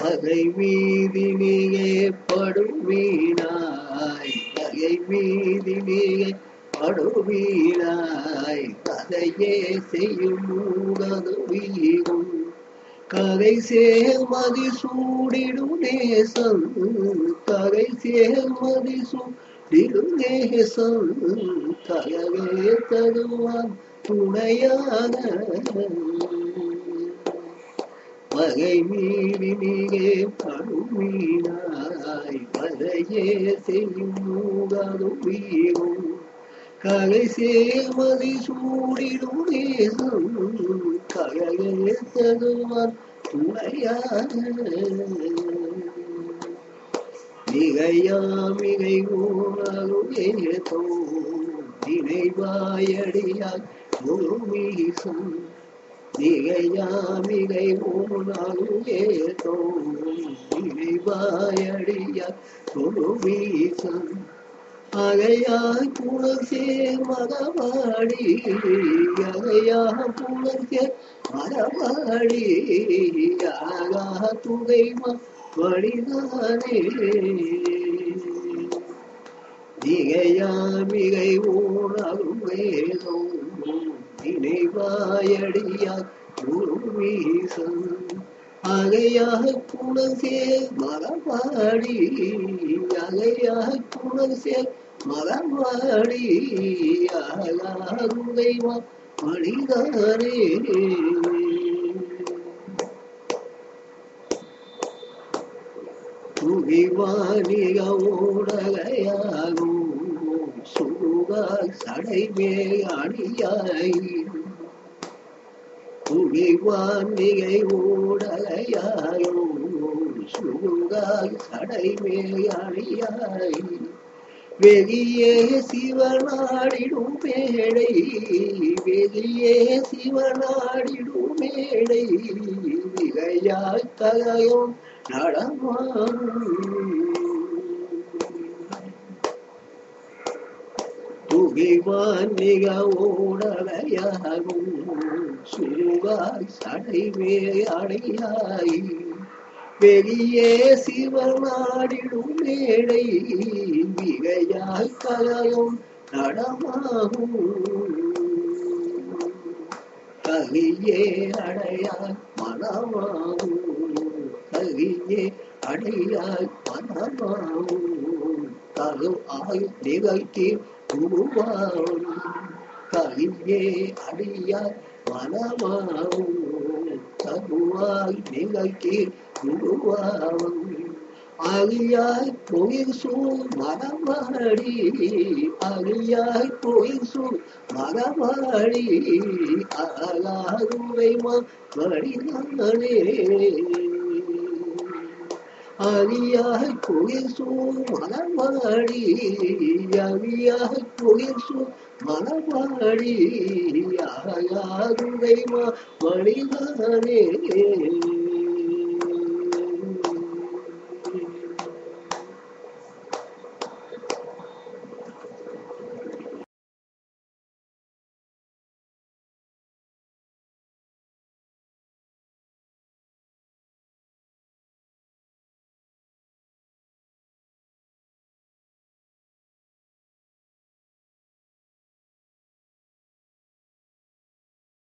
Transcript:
பகை மீதினியே படுவீனாய் பகை மீதினியே படுவீனாய் கதையே செய்யும் மூடது வீகும் கதை சேர்மதி சூடிடும் நேசம் கதை சேர்மதி சூடிடும் நேசம் கலவே தருவான் துணையாக பகை மீறி நீயே படுமீனாய் பதையே செய்யும் மூடதும் வீரும் கலை சேமதி சூடிடும் தேசம் கலையே தருவார் துணையாக மிகையா மிகை ஊனரும் ஏதோ நினைவாயடியாய் முழுமீசம் மிகையா மிகை ஊனரும் ஏதோ நினைவாயடியாய் முழுமீசம் அகையாய் புலசே மரபாடி அகையாய் புலசே மரபாடி ஆகா துகை வழிதானே மிகையா மிகை ஊழலும் வேதோ நினைவாயடியாய் குருவீசன் அகையாக புலசே மரபாடி அகையாக புலசே மரபாடி ஆகாதுதைவா மனிதனே துணிவானிக ஓடகையாகும் சுடுகால் சடைமே அணியாய் துணிவான் மிகை ஓடலையாயோ சுடுகாய் சடைமே அணியாய் வெகியே சிவனாடிடும் மேடை வெகியே சிவனாடிடும் மேடை மிகையாய் கலையும் துகிவான் மிக ஓடலையாகும் சுருகாய் சடைவே அடையாய் வெளியே சிவனாடிடும் மேடை மிகையாய் கலையும் நடமாகும் கலியே அடையாய் மனமாகும் கலியே அடையாய் மனமாகும் தகு ஆய் நிகழ்த்தி உருவாகும் கலியே அடியாய் மனமாகும் தகுவாய் நிகழ்த்தி உருவாகும் அழியாய் பொயில் சூழ் மரமாடி அழியாய் பொயில் சூழ் மரமாடி அழகாதுரை மடிதானே அழியாய் பொயில் சூழ் மரமாடி அழியாய் பொயில் சூழ் மரமாடி அழகாதுரை மடிதானே